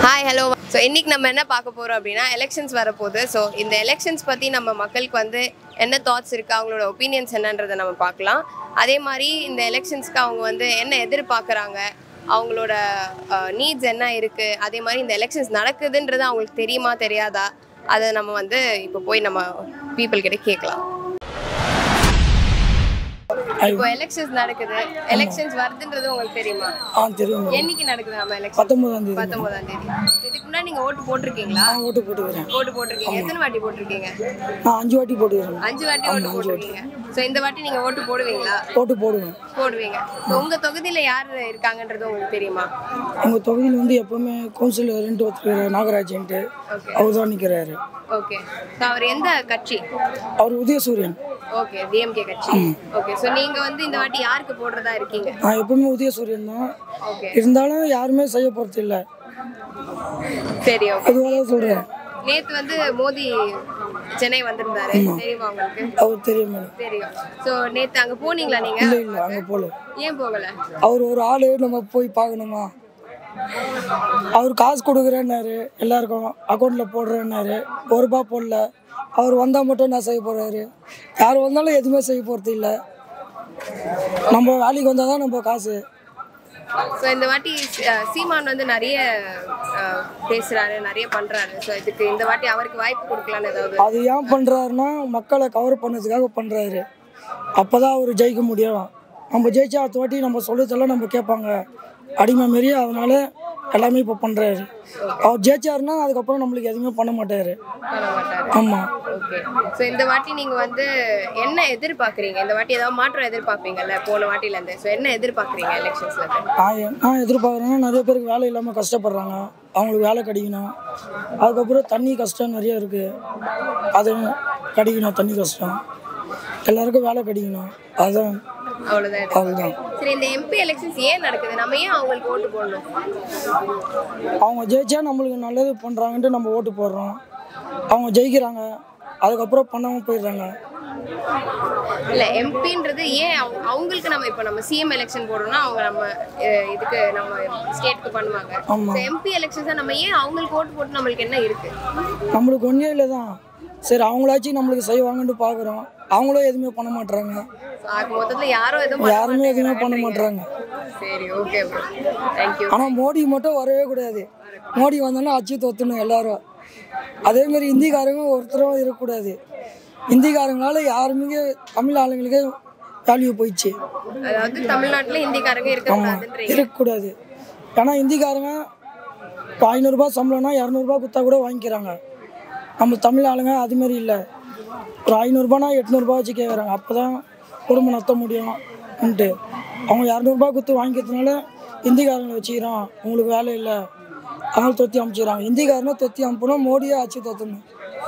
Hi hello so இன்னைக்கு நம்ம என்ன பார்க்க போறோம் அப்படின்னா எலெக்ஷன்ஸ் வரப்போகுது ஸோ இந்த எலெக்ஷன்ஸ் பற்றி நம்ம மக்களுக்கு வந்து என்ன தாட்ஸ் இருக்கு அவங்களோட ஒப்பீனியன்ஸ் என்னன்றதை நம்ம பார்க்கலாம் அதே மாதிரி இந்த எலெக்ஷன்ஸ்க்கு அவங்க வந்து என்ன எதிர்பார்க்குறாங்க அவங்களோட நீட்ஸ் என்ன இருக்கு அதே மாதிரி இந்த எலெக்ஷன்ஸ் நடக்குதுன்றது அவங்களுக்கு தெரியுமா தெரியாதா அதை நம்ம வந்து இப்போ போய் நம்ம பீப்புள் கிட்ட கேட்கலாம் இப்போ எலெக்ஷன்ஸ் நடக்குது எலெக்ஷன்ஸ் வருதுன்றது உங்களுக்கு தெரியுமா ஆ தெரியும் மேடம் என்னைக்கு நடக்குது நம்ம எலெக்ஷன் பத்தொன்பதாம் தேதி பத்தொன்பதாம் தேதி இதுக்கு முன்னாடி நீங்க ஓட்டு போட்டிருக்கீங்களா நான் ஓட்டு போட்டுக்கிறேன் ஓட்டு போட்டிருக்கீங்க எத்தனை வாட்டி போட்டிருக்கீங்க நான் அஞ்சு வாட்டி போட்டுக்கிறேன் அஞ்சு வாட்டி ஓட்டு போட்டிருக்கீங்க சோ இந்த வாட்டி நீங்க ஓட்டு போடுவீங்களா ஓட்டு போடுவேன் போடுவீங்க So, உங்க தொகுதியில யார் இருக்காங்கன்றது உங்களுக்கு தெரியுமா எங்கள் தொகுதியில் வந்து எப்போவுமே கவுன்சிலர் ரெண்டு ஒருத்தர் நாகராஜன்ட்டு ஓகே அவர் தான் நிற்கிறாரு ஓகே அவர் எந்த கட்சி அவர் உதயசூரியன் ஓகே டிஎம்கே கட்சி ஓகே சோ நீங்க வந்து இந்த வாட்டி யாருக்கு போடுறதா இருக்கீங்க நான் எப்பவுமே உதயசூரியன் தான் ஓகே இருந்தாலும் யாருமே செய்ய போகிறது இல்லை சரி ஓகே அதுவாக தான் சொல்கிறேன் நேத்து வந்து மோடி சென்னை வந்திருந்தாரு தெரியுமா உங்களுக்கு அவர் தெரியும் மேடம் தெரியும் சோ நேத்து அங்க போனீங்களா நீங்க இல்லை இல்லை அங்கே போகல ஏன் போகல அவர் ஒரு ஆள் நம்ம போய் பார்க்கணுமா அவர் காசு கொடுக்குறேன்னாரு எல்லாருக்கும் அக்கௌண்ட்டில் போடுறேன்னாரு ஒரு ரூபா போடல அவர் வந்தால் மட்டும் நான் செய்ய போகிறாரு யார் வந்தாலும் எதுவுமே செய்ய போகிறது இல்லை நம்ம வேலைக்கு வந்தால் தான் நம்ம காசு ஸோ இந்த வாட்டி அஹ், சீமான் வந்து நிறைய அஹ், பேசுறாரு நிறைய பண்றாரு ஸோ இதுக்கு இந்த வாட்டி அவருக்கு வாய்ப்பு கொடுக்கலான்னு ஏதாவது அது ஏன் பண்ணுறாருன்னா மக்களை கவர் பண்ணதுக்காக பண்ணுறாரு அப்போ தான் அவர் ஜெயிக்க முடியும் நம்ம ஜெயிச்சா அடுத்த வாட்டி நம்ம சொல்லுறதெல்லாம் நம்ம கேட்பாங்க அடிமை மாரி அதனால எல்லாமே இப்போ பண்ணுறாரு அவர் ஜெயிச்சாருன்னா அதுக்கப்புறம் நம்மளுக்கு எதுவுமே பண்ண மாட்டார் பண்ண மாட்டாரு ஆமாம் ஓகே ஸோ இந்த வாட்டி நீங்க வந்து என்ன எதிர்பார்க்குறீங்க இந்த வாட்டி ஏதாவது மாற்றம் எதிர்பார்ப்பீங்கல்ல போன வாட்டில இருந்து ஸோ என்ன எதிர்பார்க்குறீங்க எலெக்ஷன்ஸ்ல இருந்து நான் எ- நான் எதிர்பார்க்குறேன்னா நிறைய பேருக்கு வேலை இல்லாமல் கஷ்டப்படுறாங்க அவங்களுக்கு வேலை கிடைக்கணும் அதுக்கப்புறம் தண்ணி கஷ்டம் நிறைய இருக்குது அது கிடைக்கணும் தண்ணி கஷ்டம் எல்லாருக்கும் வேலை கிடைக்கணும் அதுதான் அவ்வளோதான் இது. அதுதான் சரி இந்த எம்பி எலெக்ஷன்ஸ் ஏன் நடக்குது நம்ம ஏன் அவங்களுக்கு ஓட்டு போடணும் அவங்க ஜெயிச்சா நம்மளுக்கு நல்லது பண்ணுறாங்கன்ட்டு நம்ம ஓட்டு போடுறோம் அவங்க ஜெயிக்கிறாங்க அதுக்கப்புறம் பண்ணாமல் போயிடுறாங்க இல்ல எம்பின்றது ஏன் அவங்க- அவங்களுக்கு நம்ம இப்போ நம்ம சிஎம் எலெக்ஷன் போடுறோம்னா அவங்க நம்ம அஹ், இதுக்கு நம்ம ஸ்டேட்க்கு பண்ணுவாங்க ஆமா. எம்பி எலெக்ஷன்ஸ் நம்ம ஏன் அவங்களுக்கு ஓட்டு போட்டு நம்மளுக்கு என்ன இருக்கு நம்மளுக்கு ஒன்றே இல்லை தான் சரி அவங்களாச்சும் நம்மளுக்கு செய்வாங்கன்ட்டு பார்க்குறோம் அவங்களும் எதுவுமே பண்ண மாட்றாங்க So, ஆக மொத்தத்துல யாரும் எதுவும் பண்ண யாருமே எதுவுமே பண்ண மாட்டேங்கிறாங்க. மாட்றாங்க சரி ஓகே ப்ரோ தேங்க்யூ ஆனால் மோடி மட்டும் வரவே கூடாது மோடி வந்தோன்னா அச்சு தொத்தணும் எல்லாரும் அதேமாரி ஹிந்திக்காரங்க ஒருத்தரும் இருக்கக்கூடாது ஹிந்திக்காரங்களால யாருமே தமிழ் ஆளுங்களுக்கு வேல்யூ போயிடுச்சு அதாவது தமிழ்நாட்டுல ஹிந்திக்காரங்க இருக்கக்கூடாதுன்றீங்க இருக்கக்கூடாது ஏன்னா ஹிந்திக்காரங்க இப்போ ஐநூறுரூபா சம்பளம்னா இரநூறுபா கொடுத்தா கூட வாங்கிக்கிறாங்க நம்ம தமிழ் ஆளுங்க அதுமாரி இல்லை ஒரு ஐநூறுரூபானா எட்நூறுபா வச்சு கேட்குறாங்க அப்போ தான் குடும்பம் நடத்த முடியும்ன்ட்டு அவங்க இரநூறுபா கொடுத்து வாங்கிக்கிறதுனால ஹிந்திக்காரங்களை வச்சுக்கிறோம் உங்களுக்கு வேலை இல்லை அதனால தொத்தி அமுச்சிக்கிறாங்க ஹிந்திக்காரனை தொத்தி அனுப்பணும் மோடியே ஆட்சி தொத்தணும்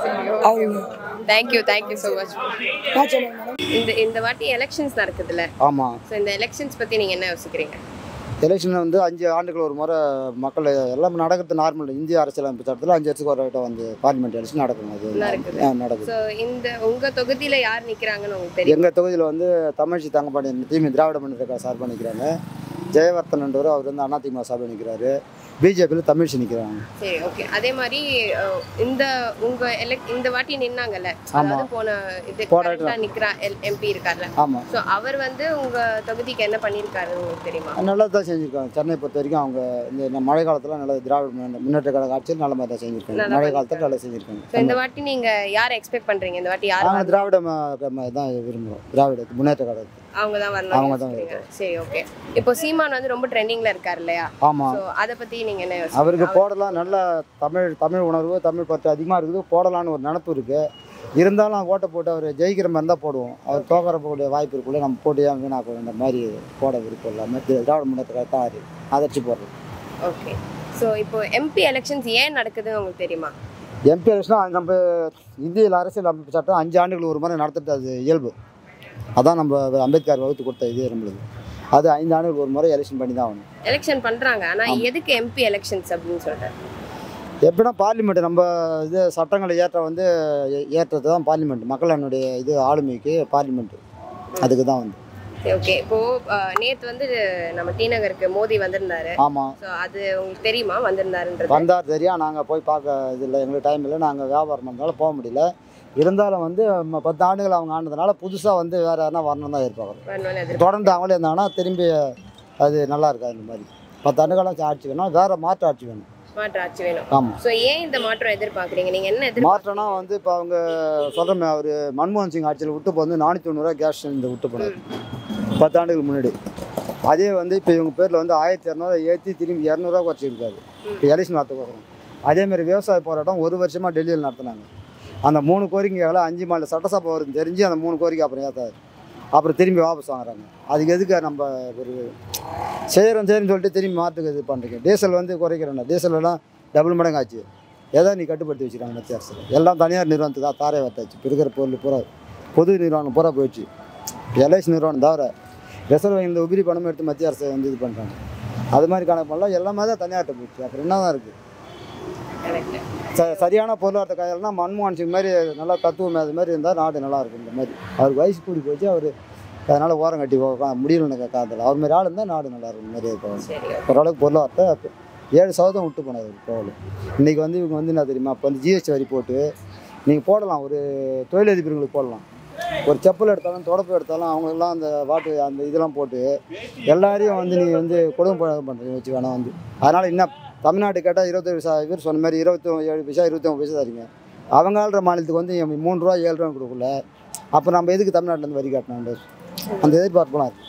அவங்க தேங்க்யூ தேங்க்யூ ஸோ மச் நான் சொல்லுவேன் மேடம் இந்த இந்த வாட்டி எலெக்ஷன்ஸ் நடக்குதுல்ல ஆமாம் ஸோ இந்த எலெக்ஷன்ஸ் பத்தி நீங்க என்ன யோசிக்கிறீங்க எலெக்ஷன் வந்து அஞ்சு ஆண்டுகள் ஒரு முறை மக்கள் எல்லாம் நடக்கிறது நார்மல் இந்திய அரசியலமைப்பு சட்டத்தில் அஞ்சு வருஷத்துக்கு ஒரு வட்டம் வந்து பார்லிமெண்ட் எலெக்ஷன் நடக்கும் அது நடக்குது. ஆ, நடக்குது ஸோ இந்த உங்க தொகுதியில யார் நிக்கிறாங்கன்னு உங்களுக்கு தெரியும் எங்கள் தொகுதியில் வந்து தமிழ்ச்சி தங்கப்பாடி தீமி திராவிட முன்னேற்ற சார்பாக நிற்கிறாங்க ஜெயவர்த்தனன்றவர் அவர் வந்து அதிமுக சார்பாக நிற்கிறாரு பிஜேபியில் தமிழ்ச்சி நிற்கிறாங்க சரி ஓகே அதே மாதிரி அஹ், இந்த உங்க elec- இந்த வாட்டி நின்னாங்கல்ல அதாவது போன இது போன கரெக்டா நிக்கிற எம்பி இருக்கார்ல ஆமாம் ஸோ அவர் வந்து உங்க தொகுதிக்கு என்ன பண்ணியிருக்காரு உங்களுக்கு தெரியுமா நல்லா தான் செஞ்சுருக்காங்க சென்னை பொறுத்த வரைக்கும் அவங்க இந்த இந்த மழை காலத்தில் நல்ல திராவிட முன்னேற்ற- முன்னேற்ற கழக ஆட்சியில் நல்ல மாதிரி தான் செஞ்சுருக்காங்க நல்லா மழை காலத்தில் நல்லா செஞ்சுருக்காங்க ஸோ இந்த வாட்டி நீங்க யாரை எக்ஸ்பெக்ட் பண்றீங்க இந்த வாட்டி யார் நாங்கள் திராவிட ம- ம- தான் விரும்புகிறோம் திராவிட முன்னேற்ற கழகத்துக்கு அவங்க தான் அவங்க வரணும் தான் சரி ஓகே இப்போ சீமான் வந்து ரொம்ப ட்ரெண்டிங்ல இருக்காரு இல்லையா ஆமாம் ஸோ அதை பத்தி நீங்க என்ன யோசிக்கிறீங்க? அவருக்கு போடலாம் நல்ல தமிழ் தமிழ் உணர்வு தமிழ் பற்று அதிகமாக இருக்குது போடலான்னு ஒரு நினப்பு இருக்குது இருந்தாலும் நான் ஓட்டை போட்டு அவர் ஜெயிக்கிற மாதிரி தான் போடுவோம் அவர் தோக்கறக்கூடிய வாய்ப்பு இருக்குள்ள நம்ம போட்டு ஏன் வீணாக்குற மாதிரி போட விருப்பம் இல்லாமல் திராவிட முன்னேற்ற தான் அது அதிர்ச்சி போடுறது ஓகே ஸோ இப்போ எம்பி எலெக்ஷன்ஸ் ஏன் நடக்குதுன்னு உங்களுக்கு தெரியுமா எம்பி எலெக்ஷனாக நம்ம இந்திய அரசியல் அமைப்பு சட்டம் அஞ்சு ஆண்டுகள் ஒரு முறை நடத்துறது அது இயல்பு அதான் நம்ம அம்பேத்கர் வகுத்து கொடுத்த இது நம்மளுக்கு அது ஐந்து ஆண்டுகள் ஒரு முறை எலெக்ஷன் பண்ணி தான் ஆகணும் எலெக்ஷன் பண்றாங்க ஆனா எதுக்கு எம்பி எலெக்ஷன்ஸ் அப்படின்னு சொல்றேன் எப்படின்னா பார்லிமெண்ட் நம்ம இது சட்டங்களை ஏற்ற வந்து ஏ- ஏற்றது தான் பார்லிமெண்ட் மக்களினுடைய இது ஆளுமைக்கு பார்லிமெண்ட் அதுக்கு தான் வந்து சரி ஓகே இப்போ அஹ், நேத்து வந்து நம்ம டி நகருக்கு மோடி வந்திருந்தாரு ஆமாம் ஸோ அது உங்களுக்கு தெரியுமா வந்திருந்தாருன்றது வந்தார் தெரியும் நாங்கள் போய் பார்க்க இது இல்லை எங்களுக்கு டைம் இல்லை நாங்கள் வியாபாரம் பண்ணதால போக முடியல இருந்தாலும் வந்து ம- பத்து ஆண்டுகள் அவங்க ஆனதுனால புதுசாக வந்து வேறு யாருனா வரணும் தான் எதிர்பார்க்குறோம் வரணும்னு எதிர்பார்க்கறேன். தொடர்ந்து அவங்களே இருந்தாங்கன்னா திரும்பி அது நல்லா இருக்காது இந்த மாதிரி பத்து ஆண்டுகளாக ஆட்சி வேணும் வேறு மாற்று ஆட்சி வேணும் மாற்று ஆட்சி வேணும் ஆமாம் ஸோ ஏன் இந்த மாற்றம் எதிர்பார்க்குறீங்க நீங்க என்ன எதிர் மாற்றம்னா வந்து இப்போ அவங்க சொல்கிறோமே அவர் மன்மோகன் சிங் ஆட்சியில் விட்டு இப்போ வந்து நானூற்றி தொண்ணூறுரூவா கேஸ் சிலிண்டர் விட்டு போனார் பத்து ஆண்டுகளுக்கு முன்னாடி அதே வந்து இப்போ இவங்க பேரில் வந்து ஆயிரத்தி இரநூறுவா ஏற்றி திரும்பி இரநூறுவா குறைச்சிருக்காரு இப்போ எலெக்ஷன் நடத்துக்கோசரம் அதேமாதிரி விவசாய போராட்டம் ஒரு வருஷமாக டெல்லியில் நடத்துனாங்க அந்த மூணு கோரிக்கைகளை அஞ்சு மாநில சட்டசபை வருதுன்னு தெரிஞ்சு அந்த மூணு கோரிக்கை அப்புறம் ஏற்றாரு அப்புறம் திரும்பி வாபஸ் வாங்குறாங்க அதுக்கு எதுக்கு நம்ம ஒரு செய்கிறோம் சரின்னு சொல்லிட்டு திரும்பி மாற்றுக்கு இது பண்ணுறீங்க டீசல் வந்து குறைக்கிறோம் டீசல் எல்லாம் டபுள் மடங்கு ஆச்சு ஏதோ நீ கட்டுப்படுத்தி வச்சுருக்காங்க மத்திய அரசு எல்லாம் தனியார் நிறுவனத்துக்கு தான் தாரை வத்தாச்சு இப்போ இருக்கிற பொருள் பூரா பொது நிறுவனம் பூரா போயிடுச்சு எல்ஐசி நிறுவனம் தவிர ரிசர்வ் இந்த உபிரி பணம் எடுத்து மத்திய அரசு வந்து இது பண்ணுறாங்க அது மாதிரி கணக்கு பண்ணலாம் எல்லாமே தான் தனியார்ட்ட போயிடுச்சு அப்புறம் என்ன தான் இருக்குது கரெக்ட் ச சரியான பொருளாதார கையாளனா மன்மோகன் சிங் மாதிரி நல்லா தத்துவம் அது மாதிரி இருந்தால் நாடு நல்லா இருக்கும் இந்த மாதிரி அவருக்கு வயசு கூடி போச்சு அவர் அதனால் ஓரம் கட்டி உக்கா- முடியலன்னு காலத்தில் அவர் மாதிரி ஆள் இருந்தால் நாடு நல்லா இருக்கும் இந்த மாதிரி இருக்கும் சரி ஓரளவுக்கு பொருளாதாரத்தை ஏழு சதவீதம் விட்டு போனார் கோவில் இன்றைக்கி வந்து இவங்க வந்து என்ன தெரியுமா இப்போ வந்து ஜிஎஸ்டி வரி போட்டு நீங்கள் போடலாம் ஒரு தொழிலதிபர்களுக்கு போடலாம் ஒரு செப்பல் எடுத்தாலும் தொடப்பு எடுத்தாலும் அவங்களெல்லாம் அந்த வாட்டு அந்த இதெல்லாம் போட்டு எல்லாரையும் வந்து நீ வந்து குடும்ப பண்ணுறீங்க வச்சு வேணாம் வந்து அதனால் என்ன தமிழ்நாட்டு கேட்டால் இருபத்தேழு பைசா இவர் சொன்ன மாதிரி இருபத்தி ஏழு பைசா இருபத்தி ஒம்பது பைசா தரீங்க அவங்க ஆள்ற மாநிலத்துக்கு வந்து இவன் மூணு ரூபா ஏழு ரூபா கொடுக்கல அப்போ நம்ம எதுக்கு தமிழ்நாட்டிலேருந்து வரி கட்டணும் அந்த எதிர்பார்ப்புலாம் இருக்கு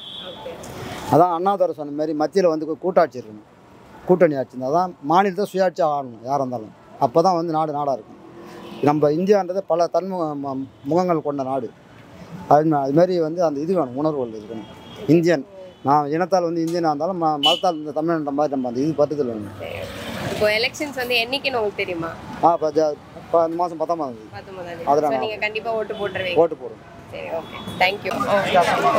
அதான் அண்ணாதுரை சொன்ன மாதிரி மத்தியில் வந்து கூட்டாட்சி இருக்கணும் கூட்டணி ஆட்சி இருந்தால் தான் மாநிலத்தை சுயாட்சி ஆளணும் யாராக இருந்தாலும் அப்போ தான் வந்து நாடு நாடாக இருக்கும் நம்ம இந்தியான்றது பல தன்முக ம- முகங்கள் கொண்ட நாடு அது மா- அது மாதிரி வந்து அந்த இது வேணும் உணர்வுகள் இருக்கணும் இந்தியன் நான் இனத்தால் வந்து இந்தியனாக இருந்தாலும் ம மதத்தால் இந்த தமிழ்நாட்டு மாதிரி நம்ம அந்த இது பட்டத்தில் வேணும் இப்போ எலெக்ஷன்ஸ் வந்து என்னைக்குன்னு உங்களுக்கு தெரியுமா ஆ இப்போ ஜ இப்போ இந்த மாதம் பத்தாம் தேதி பத்தொன்பதாம் தேதி அதனால. ஸோ நீங்க கண்டிப்பா ஓட்டு போட்டுருவீங்க ஓட்டு போடுறோம் சரி ஓகே தேங்க்யூ ஓகே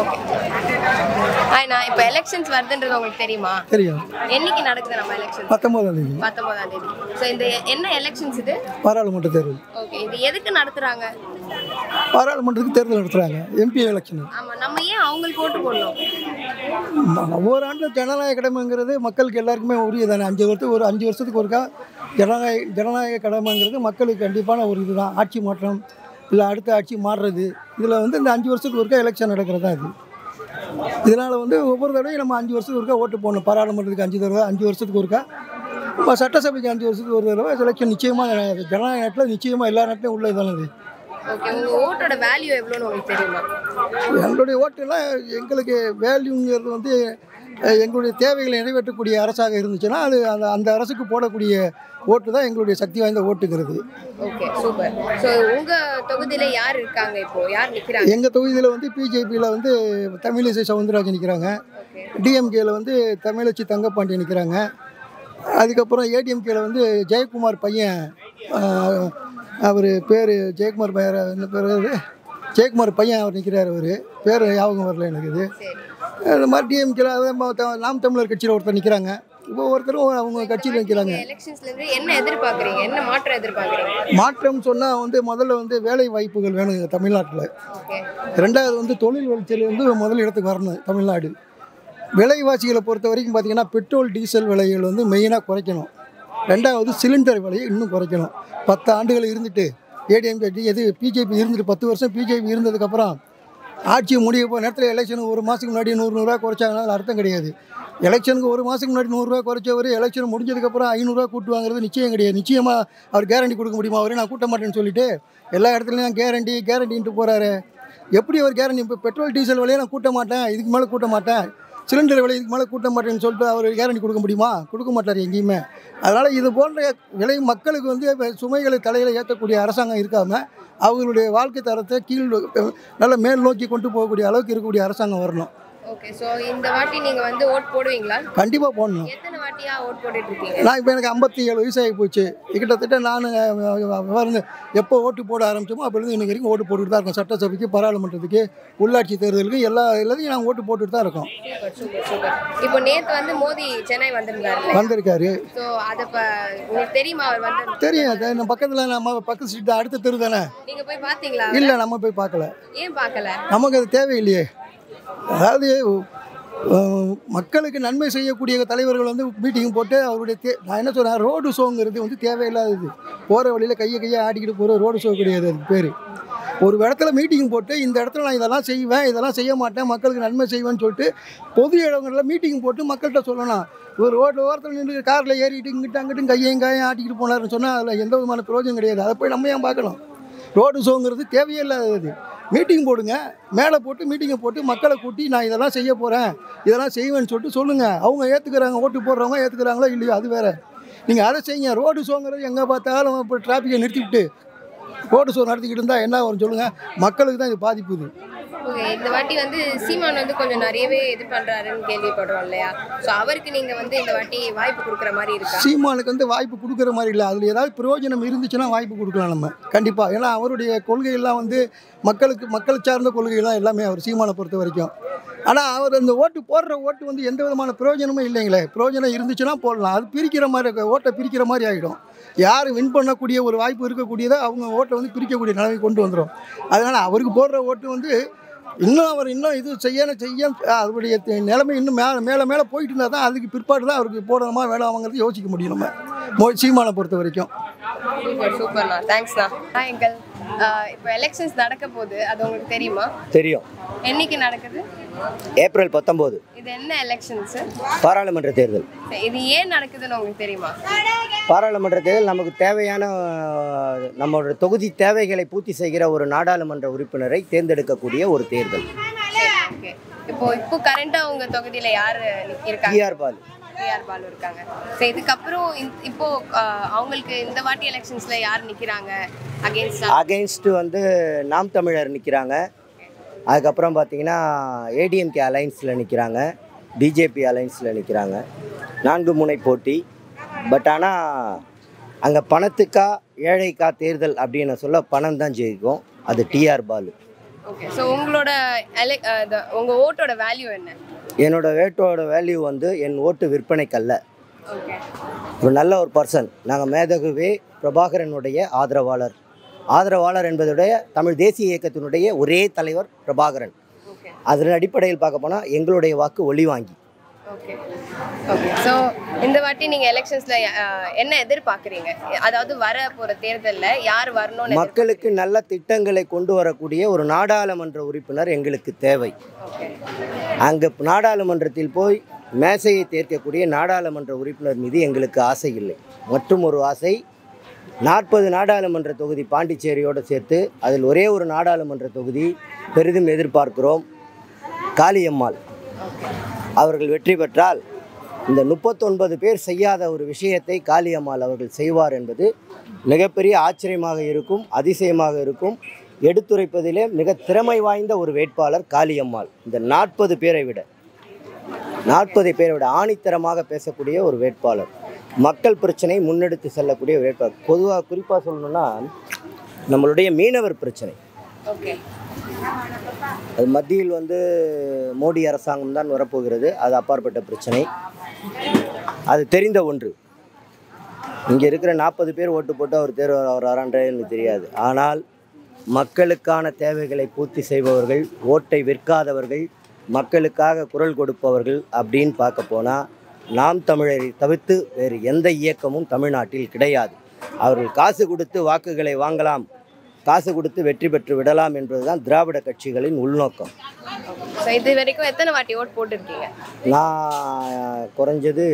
ஹாய் நான் இப்போ எலெக்ஷன்ஸ் வருதுன்றது உங்களுக்கு தெரியுமா தெரியும் என்னைக்கு நடக்குது நம்ம எலெக்ஷன் பத்தொன்பதாம் தேதி பத்தொன்பதாம் தேதி ஸோ இந்த என்ன எலெக்ஷன்ஸ் இது பாராளுமன்ற தேர்தல் ஓகே இது எதுக்கு நடத்துறாங்க பாராளுமன்றத்துக்கு தேர்தல் நடத்துகிறாங்க எம்பி எலெக்ஷன் ஆமா நம்ம ஏன் அவங்களுக்கு ஓட்டு போடணும் ஒவ்வொரு ஆண்டு ஜனநாயக கடமைங்கிறது மக்களுக்கு எல்லாருக்குமே உரியதானே அஞ்சு வருஷத்துக்கு ஒரு அஞ்சு வருஷத்துக்கு ஒருக்கா ஜனநாயக ஜனநாயக கடமைங்கிறது மக்களுக்கு கண்டிப்பான ஒரு இதுதான் ஆட்சி மாற்றம் இல்லை அடுத்த ஆட்சி மாறுறது இதில் வந்து இந்த அஞ்சு வருஷத்துக்கு ஒருக்கா எலெக்ஷன் நடக்கிறது தான் இது இதனால் வந்து ஒவ்வொரு தடவையும் நம்ம அஞ்சு வருஷத்துக்கு ஒருக்கா ஓட்டு போடணும் பாராளுமன்றத்துக்கு அஞ்சு தடவை அஞ்சு வருஷத்துக்கு ஒருக்கா இப்போ சட்டசபைக்கு அஞ்சு வருஷத்துக்கு ஒரு தடவை எலெக்ஷன் நிச்சயமாக ஜனநாயக நாட்டில் நிச்சயமாக எல்லா நாட்டிலையும் உள்ளது தானே இது ஓகே உங்க ஓட்டோட வேல்யூ எவ்வளோன்னு உங்களுக்கு தெரியுமா எங்களுடைய ஓட்டுலாம் எங்களுக்கு வேல்யூங்கிறது வந்து அஹ், எங்களுடைய தேவைகளை நிறைவேற்றக்கூடிய அரசாக இருந்துச்சுன்னா அது அந்த அந்த அரசுக்கு போடக்கூடிய ஓட்டு தான் எங்களுடைய சக்தி வாய்ந்த ஓட்டுங்கிறது ஓகே சூப்பர் ஸோ உங்க தொகுதியில யார் இருக்காங்க இப்போ யார் நிக்கிறாங்க எங்கள் தொகுதியில் வந்து பிஜேபியில் வந்து தமிழிசை சவுந்தரராஜன் நிற்கிறாங்க ஓகே டிஎம்கேல வந்து தமிழச்சி தங்கப்பாண்டி நிற்கிறாங்க அதுக்கப்புறம் ஏடிஎம்கேல வந்து ஜெயக்குமார் பையன் அவர் பேர் ஜெயக்குமார் பையன் என்ன பேர் அவரு? ஜெயக்குமார் பையன் அவர் நிற்கிறார் அவர் பேர் ஞாபகம் வரல எனக்கு இது சரி அது மாதிரி டிஎம்கேல அதே மாதிரி த- நாம் தமிழர் கட்சியில் ஒருத்தர் நிற்கிறாங்க இப்போ ஒருத்தரும் அவங்க கட்சியில் நிற்கிறாங்க எலெக்ஷன்ஸ்ல இருந்து என்ன எதிர்பார்க்கறீங்க என்ன மாற்றம் எதிர்பார்க்கறீங்க மாற்றம் சொன்னால் வந்து முதல்ல வந்து வேலை வாய்ப்புகள் வேணும் இங்க தமிழ்நாட்டில் ஓகே ரெண்டாவது வந்து தொழில் வளர்ச்சியில் வந்து முதல் இடத்துக்கு வரணும் தமிழ்நாடு விலைவாசிகளை பொறுத்த வரைக்கும் பார்த்தீங்கன்னா பெட்ரோல் டீசல் விலைகள் வந்து மெயினாக குறைக்கணும் ரெண்டாவது சிலிண்டர் விலையை இன்னும் குறைக்கணும் பத்து ஆண்டுகள் இருந்துட்டு ஏடிஎம்கே எது பிஜேபி இருந்துட்டு பத்து வருஷம் பிஜேபி இருந்ததுக்கப்புறம் ஆட்சி முடிய போகிற நேரத்தில் எலெக்ஷனுக்கு ஒரு மாதத்துக்கு முன்னாடி நூறு நூறுரூவா குறைச்சாங்கன்னா அது அர்த்தம் கிடையாது எலெக்ஷனுக்கு ஒரு மாதத்துக்கு முன்னாடி நூறுரூவா குறைச்சவர் எலெக்ஷன் முடிஞ்சதுக்கப்புறம் ஐநூறுரூவா கூட்டு வாங்குறது நிச்சயம் கிடையாது நிச்சயமாக அவர் கேரண்டி கொடுக்க முடியுமா அவரே நான் கூட்ட மாட்டேன்னு சொல்லிட்டு எல்லா இடத்துலையும் கேரண்டி கேரண்டின்ட்டு போகிறாரு எப்படி அவர் கேரண்டி இப்போ பெட்ரோல் டீசல் விலையை நான் கூட்ட மாட்டேன் இதுக்கு மேலே கூட்ட மாட்டேன் சிலிண்டர் விலை இதுக்கு மேலே கூட்ட மாட்டேன்னு சொல்லிட்டு அவர் கேரண்டி கொடுக்க முடியுமா கொடுக்க மாட்டார் எங்கேயுமே அதனால் இது போன்ற விலை மக்களுக்கு வந்து இப்ப சுமைகளை தலையில் ஏற்றக்கூடிய அரசாங்கம் இருக்காமல் அவங்களுடைய வாழ்க்கை தரத்தை கீழ் நல்ல மேல் நோக்கி கொண்டு போகக்கூடிய அளவுக்கு இருக்கக்கூடிய அரசாங்கம் வரணும் ஓகே ஸோ இந்த வாட்டி நீங்க வந்து ஓட் போடுவீங்களா கண்டிப்பாக போடணும் எத்தனை வாட்டியா ஓட் போட்டுட்டு இருக்கீங்க நான் இப்போ எனக்கு ஐம்பத்தி ஏழு வயசாகி போச்சு கிட்டத்தட்ட நான் வந்து எப்போ ஓட்டு போட ஆரம்பிச்சோமோ அப்போலேருந்து இன்னைக்கு வரைக்கும் ஓட்டு போட்டுட்டு தான் இருக்கோம் சட்டசபைக்கு பாராளுமன்றத்துக்கு உள்ளாட்சி தேர்தலுக்கு எல்லா எல்லாத்தையும் நாங்கள் ஓட்டு போட்டுட்டு தான் இருக்கோம் சூப்பர் சூப்பர் சூப்பர் இப்போ நேத்து வந்து மோடி சென்னை வந்திருந்தாரு வந்திருக்காரு ஸோ அதை இப்போ உங்களுக்கு தெரியுமா அவர் வந்து தெரியும் அது நம்ம பக்கத்தில் நம்ம பக்கத்து சீட்டு அடுத்த தெரு தானே நீங்க போய் பாத்தீங்களா இல்லை நம்ம போய் பார்க்கல ஏன் பார்க்கல நமக்கு அது தேவையில்லையே அதாவது அஹ், மக்களுக்கு நன்மை செய்யக்கூடிய தலைவர்கள் வந்து மீட்டிங் போட்டு அவருடைய தே நான் என்ன சொல்கிறேன் ரோடு ஷோங்கிறது வந்து தேவையில்லாதது போகிற வழியில் கையை கையை ஆட்டிக்கிட்டு போகிற ரோடு ஷோ கிடையாது அதுக்கு பேர் ஒரு இடத்துல மீட்டிங் போட்டு இந்த இடத்துல நான் இதெல்லாம் செய்வேன் இதெல்லாம் செய்ய மாட்டேன் மக்களுக்கு நன்மை செய்வேன்னு சொல்லிட்டு பொது இடங்களில் மீட்டிங் போட்டு மக்கள்கிட்ட சொல்லணும் ஒரு ரோட்டில் ஓரத்தில் நின்று காரில் ஏறிட்டு இங்கிட்ட அங்கிட்டும் கையையும் கையும் ஆட்டிக்கிட்டு போனாருன்னு சொன்னால் அதில் எந்த விதமான பிரயோஜனம் கிடையாது அதை போய் நம்ம ஏன் பார்க்கணும் ரோடு ஷோங்கிறது தேவையே இல்லாதது மீட்டிங் போடுங்க மேலே போட்டு மீட்டிங்கை போட்டு மக்களை கூட்டி நான் இதெல்லாம் செய்ய போகிறேன் இதெல்லாம் செய்வேன்னு சொல்லிட்டு சொல்லுங்கள் அவங்க ஏற்றுக்கிறாங்க ஓட்டு போடுறவங்க ஏற்றுக்கிறாங்களோ இல்லையோ அது வேறு நீங்கள் அதை செய்யுங்க ரோடு ஷோங்கிறது எங்கே பார்த்தாலும் இப்போ டிராஃபிக்கை நிறுத்திவிட்டு ரோடு ஷோ நடத்திக்கிட்டு இருந்தால் என்ன வரும் சொல்லுங்கள் மக்களுக்கு தான் இது பாதிப்பு இது ஓகே இந்த வாட்டி வந்து சீமான் வந்து கொஞ்சம் நிறையவே இது பண்றாருன்னு கேள்விப்படுறோம் இல்லையா ஸோ அவருக்கு நீங்க வந்து இந்த வாட்டி வாய்ப்பு கொடுக்குற மாதிரி இருக்கா சீமானுக்கு வந்து வாய்ப்பு கொடுக்குற மாதிரி இல்லை அதில் ஏதாவது பிரயோஜனம் இருந்துச்சுன்னா வாய்ப்பு கொடுக்கலாம் நம்ம கண்டிப்பாக ஏன்னா அவருடைய கொள்கையெல்லாம் வந்து மக்களுக்கு மக்கள் சார்ந்த கொள்கைகள் எல்லாமே அவர் சீமானை பொறுத்த வரைக்கும் ஆனால் அவர் அந்த ஓட்டு போடுற ஓட்டு வந்து எந்த விதமான பிரயோஜனமும் இல்லைங்களே பிரயோஜனம் இருந்துச்சுன்னா போடலாம் அது பிரிக்கிற மாதிரி இருக்கு. ஓட்டை பிரிக்கிற மாதிரி ஆகிடும் யார் வின் பண்ணக்கூடிய ஒரு வாய்ப்பு இருக்கக்கூடியதை அவங்க ஓட்டை வந்து பிரிக்கக்கூடிய நிலைமை கொண்டு வந்துடும் அதனால் அவருக்கு போடுற ஓட்டு வந்து இன்னும் அவர் இன்னும் இது செய்ய செய்ய அவருடைய தி- நிலைமை இன்னும் மேலே மேலே மேலே போயிட்டு இருந்தால் தான் அதுக்கு பிற்பாடு தான் அவருக்கு போடணுமா வேணாமாங்கிறது யோசிக்க முடியும் நம்ம மோ சீமானை பொறுத்த வரைக்கும் சூப்பர் சூப்பர்ண்ணா தேங்க்ஸ்ண்ணா ஹாய் அங்கிள் இப்போ எலெக்ஷன்ஸ் நடக்க போகுது அது உங்களுக்கு தெரியுமா தெரியும் என்னைக்கு நடக்குது ஏப்ரல் பத்தொம்போது இது என்ன எலெக்ஷன்ஸ் பாராளுமன்ற தேர்தல் இது ஏன் நடக்குதுன்னு உங்களுக்கு தெரியுமா பாராளுமன்ற தேர்தல் நமக்கு தேவையான அஹ், நம்மளோட தொகுதி தேவைகளை பூர்த்தி செய்கிற ஒரு நாடாளுமன்ற உறுப்பினரை தேர்ந்தெடுக்கக்கூடிய ஒரு தேர்தல் ஓகே இப்போ இப்போ கரண்டா உங்க தொகுதியில யாரு இருக்காங்க டிஆர் பாலு டிஆர் பாலு இருக்காங்க ஸோ இதுக்கப்புறம் இந்த- இப்போ ஆஹ், அவங்களுக்கு இந்த வாட்டி எலெக்ஷன்ஸ்ல யார் நிக்கிறாங்க அகேன்ஸ்ட் அகைன்ஸ்ட் வந்து நாம் தமிழர் நிற்கிறாங்க அதுக்கப்புறம் பார்த்தீங்கன்னா ஏடிஎம்கே அலைன்ஸில் நிற்கிறாங்க பிஜேபி அலைன்ஸில் நிற்கிறாங்க நான்கு முனை போட்டி பட் ஆனால் அங்கே பணத்துக்கா ஏழைக்கா தேர்தல் அப்படின்னு சொல்ல பணம் தான் ஜெயிக்கும் அது டிஆர் பாலு ஓகே ஸோ உங்களோட ele- ஆஹ், the- உங்க ஓட்டோட வேல்யூ என்ன என்னோட வேட்டோட வேல்யூ வந்து என் ஓட்டு விற்பனைக்கல்ல ஓகே ஒரு நல்ல ஒரு பர்சன் நாங்கள் மேதகுவே பிரபாகரனுடைய ஆதரவாளர் ஆதரவாளர் என்பதுடைய தமிழ் தேசிய இயக்கத்தினுடைய ஒரே தலைவர் பிரபாகரன் ஓகே அதன் அடிப்படையில் பார்க்க போனால் எங்களுடைய வாக்கு ஒளி வாங்கி ஓகே ஓகே ஸோ இந்த வாட்டி நீங்க எலெக்ஷன்ஸ்ல என்ன எதிர்பார்க்குறீங்க அதாவது வர போற தேர்தல்ல யார் வரணும்னு மக்களுக்கு நல்ல திட்டங்களை கொண்டு வரக்கூடிய ஒரு நாடாளுமன்ற உறுப்பினர் எங்களுக்கு தேவை ஓகே அங்கே நாடாளுமன்றத்தில் போய் மேசையை தேர்க்கக்கூடிய நாடாளுமன்ற உறுப்பினர் மீது எங்களுக்கு ஆசை இல்லை மற்றும் ஒரு ஆசை நாற்பது நாடாளுமன்ற தொகுதி பாண்டிச்சேரியோடு சேர்த்து அதில் ஒரே ஒரு நாடாளுமன்ற தொகுதி பெரிதும் எதிர்பார்க்கிறோம் காளியம்மாள் அவர்கள் வெற்றி பெற்றால் இந்த முப்பத்தொன்பது பேர் செய்யாத ஒரு விஷயத்தை காளியம்மாள் அவர்கள் செய்வார் என்பது மிகப்பெரிய ஆச்சரியமாக இருக்கும் அதிசயமாக இருக்கும் எடுத்துரைப்பதிலே மிக திறமை வாய்ந்த ஒரு வேட்பாளர் காளியம்மாள் இந்த நாற்பது பேரை விட நாற்பது பேரை விட ஆணித்தரமாக பேசக்கூடிய ஒரு வேட்பாளர் மக்கள் பிரச்சனை முன்னெடுத்து செல்லக்கூடிய ஒரு வேட்பாளர் பொதுவாக குறிப்பாக சொல்லணும்னா நம்மளுடைய மீனவர் பிரச்சனை ஓகே அது மத்தியில் வந்து மோடி அரசாங்கம் தான் வரப்போகிறது அது அப்பாற்பட்ட பிரச்சனை அது தெரிந்த ஒன்று இங்கே இருக்கிற நாற்பது பேர் ஓட்டு போட்டு அவர் தேர்வு வரான்றே எனக்கு தெரியாது ஆனால் மக்களுக்கான தேவைகளை பூர்த்தி செய்பவர்கள் ஓட்டை விற்காதவர்கள் மக்களுக்காக குரல் கொடுப்பவர்கள் அப்படின்னு பார்க்க போனால் நாம் தமிழரை தவிர்த்து வேறு எந்த இயக்கமும் தமிழ்நாட்டில் கிடையாது அவர்கள் காசு கொடுத்து வாக்குகளை வாங்கலாம் காசு கொடுத்து வெற்றி பெற்று விடலாம் என்பதுதான் திராவிட கட்சிகளின் உள்நோக்கம் ஸோ இது வரைக்கும் எத்தனை வாட்டி ஓட் போட்டிருக்கீங்க நான் குறைஞ்சது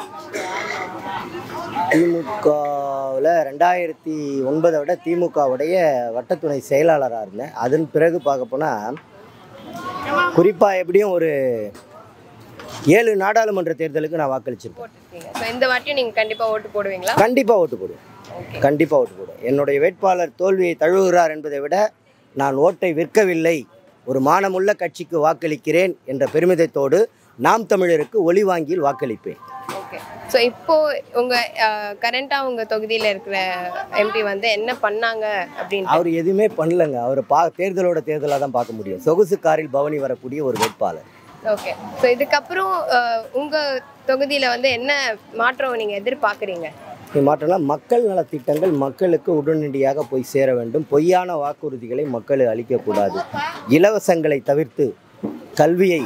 திமுகவில் ரெண்டாயிரத்தி ஒன்பதை விட திமுகவுடைய வட்டத்துணை செயலாளராக இருந்தேன் அதன் பிறகு பார்க்க போனால் குறிப்பாக எப்படியும் ஒரு ஏழு நாடாளுமன்ற தேர்தலுக்கு நான் வாக்களிச்சிருப்பேன் போட்டிருக்கீங்க ஸோ இந்த வாட்டியும் நீங்க கண்டிப்பா ஓட்டு போடுவீங்களா கண்டிப்பாக ஓட்டு போடுவேன் ஓகே கண்டிப்பாக ஓட்டு போடுவேன் என்னுடைய வேட்பாளர் தோல்வியை தழுவுகிறார் என்பதை விட நான் ஓட்டை விற்கவில்லை ஒரு மானமுள்ள கட்சிக்கு வாக்களிக்கிறேன் என்ற பெருமிதத்தோடு நாம் தமிழருக்கு ஒளி வாங்கியில் வாக்களிப்பேன் ஓகே ஸோ இப்போ உங்க கரண்டா உங்க தொகுதியில இருக்கிற எம்பி வந்து என்ன பண்ணாங்க அப்படின்னு அவர் எதுவுமே பண்ணலங்க அவர் பா தேர்தலோட தேர்தலாக தான் பார்க்க முடியும் சொகுசு காரில் பவனி வரக்கூடிய ஒரு வேட்பாளர் ஓகே ஸோ இதுக்கப்புறம் அஹ், உங்க தொகுதியில வந்து என்ன மாற்றம் நீங்க எதிர்பார்க்குறீங்க இது மாற்றம்னா மக்கள் நலத்திட்டங்கள் மக்களுக்கு உடனடியாக போய் சேர வேண்டும் பொய்யான வாக்குறுதிகளை மக்கள் அளிக்கக்கூடாது இலவசங்களை தவிர்த்து கல்வியை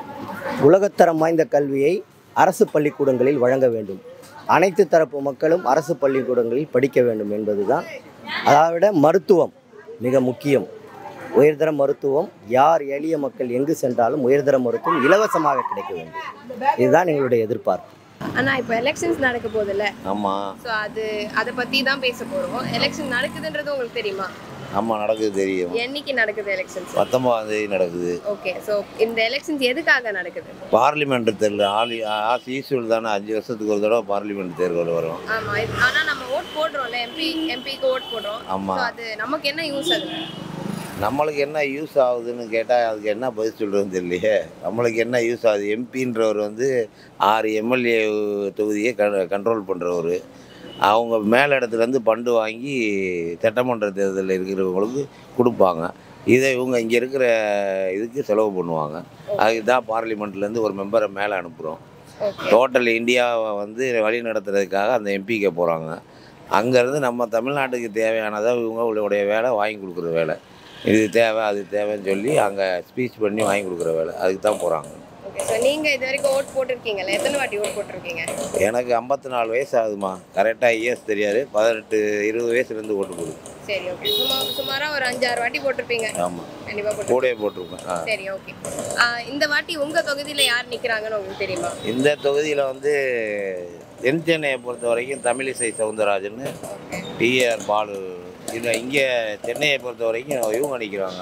உலகத்தரம் வாய்ந்த கல்வியை அரசு பள்ளிக்கூடங்களில் வழங்க வேண்டும் அனைத்து தரப்பு மக்களும் அரசு பள்ளிக்கூடங்களில் படிக்க வேண்டும் என்பதுதான் அதை விட மருத்துவம் மிக முக்கியம் உயர்தர மருத்துவம் யார் எளிய மக்கள் எங்கு சென்றாலும் உயர்தர மருத்துவம் இலவசமாக கிடைக்க வேண்டும் இதுதான் எங்களுடைய எதிர்பார்ப்பு ஆனா இப்போ எலெக்ஷன்ஸ் நடக்க போகுதுல்ல ஆமாம் ஸோ அது அதை பத்தி தான் பேச போறோம் எலெக்ஷன் நடக்குதுன்றது உங்களுக்கு தெரியுமா ஆமாம் நடக்குது தெரியும் என்னைக்கு நடக்குது எலெக்ஷன்ஸ் பத்தொன்பதாம் தேதி நடக்குது ஓகே ஸோ இந்த எலெக்ஷன்ஸ் எதுக்காக நடக்குது பார்லிமெண்ட் தேர்தல் ஆலி ஆஸ் யூஸ்வல் தானே அஞ்சு வருஷத்துக்கு ஒரு தடவை பார்லிமெண்ட் தேர்தல் வரும் ஆமா இது- ஆனா நம்ம ஓட் போடுறோம்ல எம்பி எம்பிக்கு ஓட் போடுறோம் ஆமாம் ஸோ அது நமக்கு என்ன யூஸ் அது நம்மளுக்கு என்ன யூஸ் ஆகுதுன்னு கேட்டால் அதுக்கு என்ன பதில் சொல்கிறதுன்னு தெரியலையே நம்மளுக்கு என்ன யூஸ் ஆகுது எம்பின்றவர் வந்து ஆறு எம்எல்ஏ தொகுதியை க கண்ட்ரோல் பண்ணுறவர் அவங்க மேலிடத்துலேருந்து பண்டு வாங்கி சட்டமன்ற தேர்தலில் இருக்கிறவங்களுக்கு கொடுப்பாங்க இதை இவங்க இங்கே இருக்கிற இதுக்கு செலவு பண்ணுவாங்க அதுக்கு தான் பார்லிமெண்ட்லேருந்து ஒரு மெம்பரை மேலே அனுப்புகிறோம் ஓகே டோட்டல் இந்தியாவை வந்து வழி நடத்துறதுக்காக அந்த எம்பிக்கு போகிறாங்க அங்கேருந்து நம்ம தமிழ்நாட்டுக்கு தேவையானதை இவங்களுடைய வேலை வாங்கி கொடுக்குற வேலை இது தேவை அது தேவைன்னு சொல்லி அங்கே ஸ்பீச் பண்ணி வாங்கி கொடுக்குற வேலை அதுக்கு தான் போகிறாங்க ஓகே ஸோ நீங்க இது வரைக்கும் ஓட் போட்டிருக்கீங்கல்ல எத்தனை வாட்டி ஓட் போட்டிருக்கீங்க எனக்கு ஐம்பத்தி நாலு வயசு ஆகுதுமா கரெக்டாக இயர்ஸ் தெரியாது பதினெட்டு இருபது வயசுலேருந்து ஓட்டு போடுது சரி ஓகே சும்மா சுமாரா ஒரு அஞ்சாறு வாட்டி போட்டிருப்பீங்க ஆமாம் கண்டிப்பா போட்டு கூடயே போட்டிருப்பேன் ஆ சரி ஓகே இந்த வாட்டி உங்க தொகுதியில யார் நிக்கிறாங்கன்னு உங்களுக்கு தெரியுமா இந்த தொகுதியில் வந்து தென் சென்னையை பொறுத்த வரைக்கும் தமிழிசை சவுந்தரராஜன் டிஆர் பாலு இல்லை இங்கே சென்னையை பொறுத்த வரைக்கும் இவங்க நிற்கிறாங்க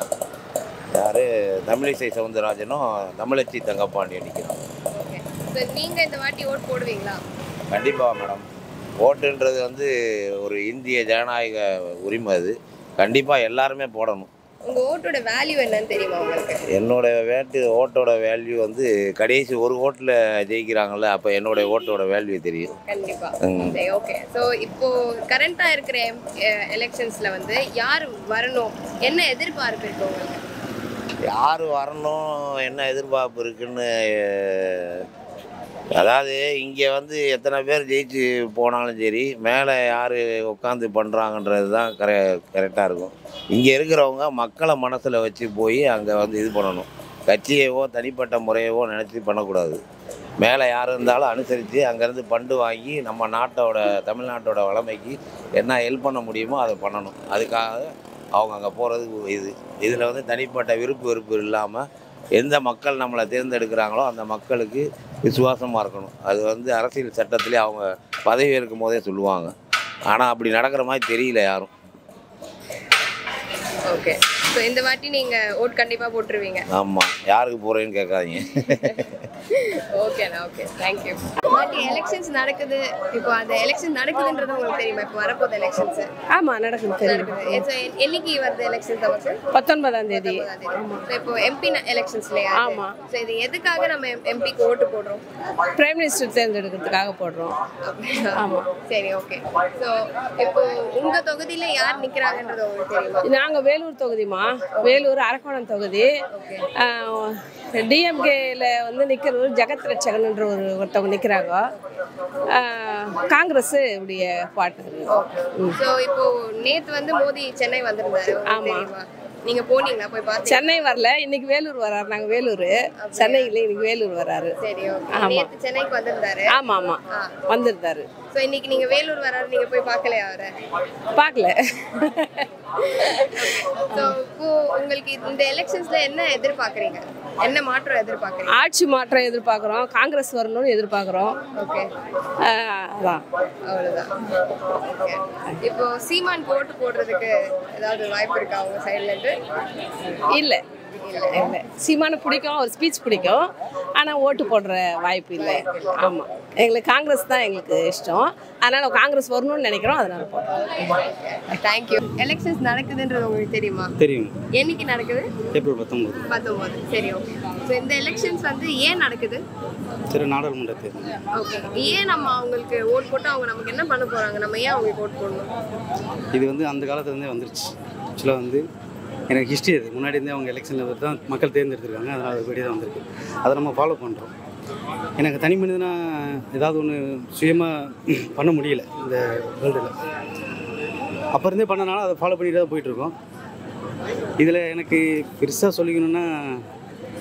யார் தமிழிசை சவுந்தரராஜனும் தமிழச்சி தங்கப்பாண்டியன் நிற்கிறாங்க ஓகே ஸோ நீங்க இந்த வாட்டி ஓட் போடுவீங்களா கண்டிப்பாக மேடம் ஓட்டுன்றது வந்து ஒரு இந்திய ஜனநாயக உரிமை அது கண்டிப்பாக எல்லாருமே போடணும் உங்க ஓட்டோட வேல்யூ என்னன்னு தெரியுமா உங்களுக்கு என்னோட வேட்டு ஓட்டோட வேல்யூ வந்து கடைசி ஒரு ஓட்டில் ஜெயிக்கிறாங்கல்ல அப்போ என்னோட ஓட்டோட வேல்யூ தெரியும் கண்டிப்பா ம். சரி ஓகே ஸோ இப்போ கரண்டா இருக்கிற எலெக்ஷன்ஸ்ல வந்து யார் வரணும் என்ன எதிர்பார்ப்பு இருக்கு உங்களுக்கு யார் வரணும் என்ன எதிர்பார்ப்பு இருக்குன்னு அதாவது இங்கே வந்து எத்தனை பேர் ஜெயிச்சு போனாலும் சரி மேலே யார் உட்காந்து பண்ணுறாங்கன்றது தான் கரெ கரெக்டாக இருக்கும் இங்கே இருக்கிறவங்க மக்களை மனசில் வச்சு போய் அங்கே வந்து இது பண்ணணும் கட்சியவோ தனிப்பட்ட முறையவோ நினச்சி பண்ணக்கூடாது மேலே யார் இருந்தாலும் அனுசரித்து அங்கேருந்து பண்டு வாங்கி நம்ம நாட்டோட தமிழ்நாட்டோட வளமைக்கு என்ன ஹெல்ப் பண்ண முடியுமோ அதை பண்ணணும் அதுக்காக அவங்க அங்கே போகிறது இது இதில் வந்து தனிப்பட்ட விருப்பு வெறுப்பு இல்லாமல் எந்த மக்கள் நம்மளை தேர்ந்தெடுக்கிறாங்களோ அந்த மக்களுக்கு விசுவாசமாக இருக்கணும் அது வந்து அரசியல் சட்டத்திலே அவங்க பதவி இருக்கும் போதே சொல்லுவாங்க ஆனால் அப்படி நடக்கிற மாதிரி தெரியல யாரும் ஓகே ஸோ இந்த வாட்டி நீங்க ஓட் கண்டிப்பா போட்டுருவீங்க ஆமாம் யாருக்கு போகிறேன்னு கேட்காதீங்க ஓகேண்ணா ஓகே தேங்க்யூ வாட்டி எலெக்ஷன்ஸ் நடக்குது இப்போ அந்த எலெக்ஷன் நடக்குதுன்றது உங்களுக்கு தெரியுமா இப்போ வரப்போகுது எலெக்ஷன்ஸ் ஆமாம் நடக்குது தெரியும் நடக்குது So, என்- என்னைக்கு வருது எலெக்ஷன்ஸ் நமக்கு பத்தொன்பதாம் தேதி So, இப்போ எம்பி எலெக்ஷன்ஸ்ல ஆமா. ஸோ இது எதுக்காக நம்ம எம்பிக்கு ஓட்டு போடுறோம் பிரைம் மினிஸ்டர் தேர்ந்தெடுக்கிறதுக்காக போடுறோம் ஆமா. சரி ஓகே ஸோ இப்போ உங்க தொகுதியில யார் நிக்கிறாங்கன்றது உங்களுக்கு தெரியுமா நாங்கள் வேலூர் தொகுதிமா வேலூர் அரக்கோணம் தொகுதி டிஎம்கேல வந்து நிற்கிறவர் ஜெகத் ரட்சகன்ன்ற ஒரு ஒருத்தவங்க நிற்கிறாங்க காங்கிரஸ் உடைய பார்ட்னர் ஸோ இப்போ நேத்து வந்து மோடி சென்னை வந்திருந்தாரு உங்களுக்கு ஆமா. தெரியுமா? நீங்க போனீங்களா போய் பார்த்து சென்னை வரல இன்னைக்கு வேலூர் வராரு நாங்கள் வேலூர் சென்னையில் இன்னைக்கு வேலூர் வராரு சரி ஓகே ஆமா. நேத்து சென்னைக்கு வந்திருந்தாரு ஆமாம் ஆமாம் ஆ. வந்திருந்தாரு ஸோ இன்னைக்கு நீங்க வேலூர் வராரு நீங்க போய் பார்க்கலையா அவரை பார்க்கல ஸோ இப்போ உங்களுக்கு இந்த எலெக்ஷன்ஸ்ல என்ன எதிர்பார்க்கறீங்க என்ன மாற்றம் எதிர்பார்க்கறீங்க ஆட்சி மாற்றம் எதிர்பார்க்குறோம் காங்கிரஸ் வரணும்னு எதிர்பார்க்குறோம் ஓகே அதான் அவ்வளவுதான் Okay. இப்போ சீமான் ஓட்டு போடுறதுக்கு ஏதாவது வாய்ப்பு இருக்கா அவங்க சைடுல இருந்து இல்லை இல்லை சீமான பிடிக்கும் ஒரு ஸ்பீச் பிடிக்கும் ஆனால் ஓட்டு போடுற வாய்ப்பு இல்லை ஆமாம் எங்களுக்கு காங்கிரஸ் தான் எங்களுக்கு இஷ்டம் அதனால் காங்கிரஸ் வரணும்னு நினைக்கிறோம் அதனால போடுறோம் தேங்க்யூ எலெக்ஷன்ஸ் நடக்குதுன்றது உங்களுக்கு தெரியுமா தெரியும் என்னைக்கு நடக்குது ஏப்ரல் பத்தொம்போது பத்தொம்போது சரி ஓகே ஸோ இந்த எலெக்ஷன்ஸ் வந்து ஏன் நடக்குது திரு நாடாளுமன்ற தேர்தல் ஓகே ஏன் நம்ம அவங்களுக்கு ஓட் போட்டு அவங்க நமக்கு என்ன பண்ண போறாங்க நம்ம ஏன் அவங்களுக்கு ஓட் போடணும் இது வந்து அந்த காலத்துலேருந்தே வந்துருச்சு ஆக்சுவலாக வந்து எனக்கு ஹிஸ்ட்ரி அது முன்னாடி இருந்தே அவங்க எலெக்ஷனில் தான் மக்கள் தேர்ந்தெடுத்திருக்காங்க அதனால் அதுபடி தான் வந்திருக்கு அதை நம்ம ஃபாலோ பண்ணுறோம் எனக்கு தனி மனிதனாக ஏதாவது ஒன்று சுயமாக பண்ண முடியல இந்த வேர்ல்டில் அப்போ இருந்தே பண்ணனால அதை ஃபாலோ பண்ணிட்டு தான் போயிட்டுருக்கோம் இதில் எனக்கு பெருசாக சொல்லிக்கணுன்னா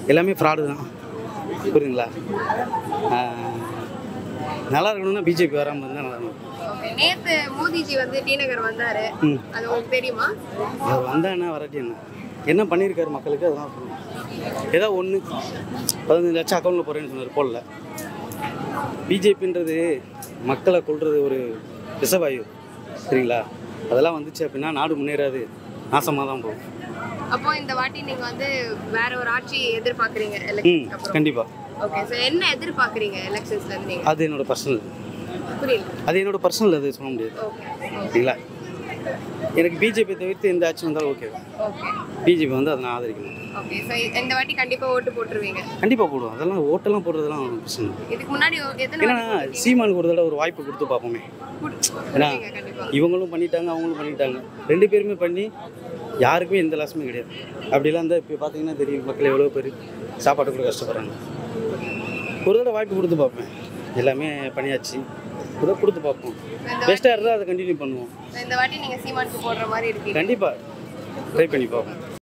எல்லாமே ஃப்ராடு தான் புரியுதுங்களா ஆஹ், நல்லா இருக்கணும்னா பிஜேபி வராமல் இருந்தால் நல்லா இருக்கும் ஓகே நேத்து மோடிஜி வந்து டி நகர் வந்தாரு ம் அது உங்களுக்கு தெரியுமா அவர் வந்தா என்ன வராட்டி என்ன என்ன பண்ணியிருக்காரு மக்களுக்கு அதெல்லாம் சொல்லணும் ஏதோ ஒன்று பதினஞ்சு லட்சம் அக்கௌண்ட்டில் போகிறேன்னு சொன்னார் போடல பிஜேபின்றது மக்களை கொள்வது ஒரு விஷவாயு சரிங்களா அதெல்லாம் வந்துச்சு அப்படின்னா நாடு முன்னேறாது நாசமாக தான் போகும் அப்போ இந்த வாட்டி நீங்க வந்து வேற ஒரு ஆட்சி எதிர்பார்க்கறீங்க ம் எலெக்ஷனுக்கு அப்புறம் கண்டிப்பாக ஓகே சோ என்ன எதிர்பார்க்கறீங்க எலெக்ஷன்ஸ்ல இருந்து நீங்க அது என்னோட பர்சனல் புரியல அது என்னோட பர்சனல் அது சொல்ல முடியாது ஓகே சரிங்களா எனக்கு பிஜேபி தவிர்த்து எந்த ஆட்சி வந்தாலும் ஓகே ஓகே பிஜேபி வந்து அதை நான் ஆதரிக்கணும் ஓகே சோ இந்த வாட்டி கண்டிப்பா ஓட்டு போட்டுருவீங்க கண்டிப்பாக போடுவோம் அதெல்லாம் ஓட்டெல்லாம் போடுறதெல்லாம் பிரச்சனை இல்லை. இதுக்கு முன்னாடி ஒ- எத்தனை ஏன்னா வாட்டி போட்டிருக்கீங்க? சீமானுக்கு ஒரு தடவை ஒரு வாய்ப்பு கொடுத்து பார்ப்போமே குடு- ஏன்னா கொடுப்பீங்க கண்டிப்பா இவங்களும் பண்ணிட்டாங்க அவங்களும் பண்ணிட்டாங்க ரெண்டு பேருமே பண்ணி யாருக்குமே எந்த லாஸுமே கிடையாது அப்படிலாம் இருந்தால் இப்போ பார்த்தீங்கன்னா தெரியும் மக்கள் எவ்வளோ பேர் சாப்பாடு கூட கஷ்டப்படுறாங்க ஒரு தடவை வாய்ப்பு கொடுத்து பார்ப்பேன் எல்லாமே பண்ணியாச்சு ஏதோ கொடுத்து பார்ப்போம் பெஸ்ட்டாக இருந்தால் அதை கண்டினியூ பண்ணுவோம் இந்த வாட்டி நீங்க சீமானுக்கு போடுற மாதிரி இருக்கீங்க கண்டிப்பாக ட்ரை பண்ணி பார்ப்போம்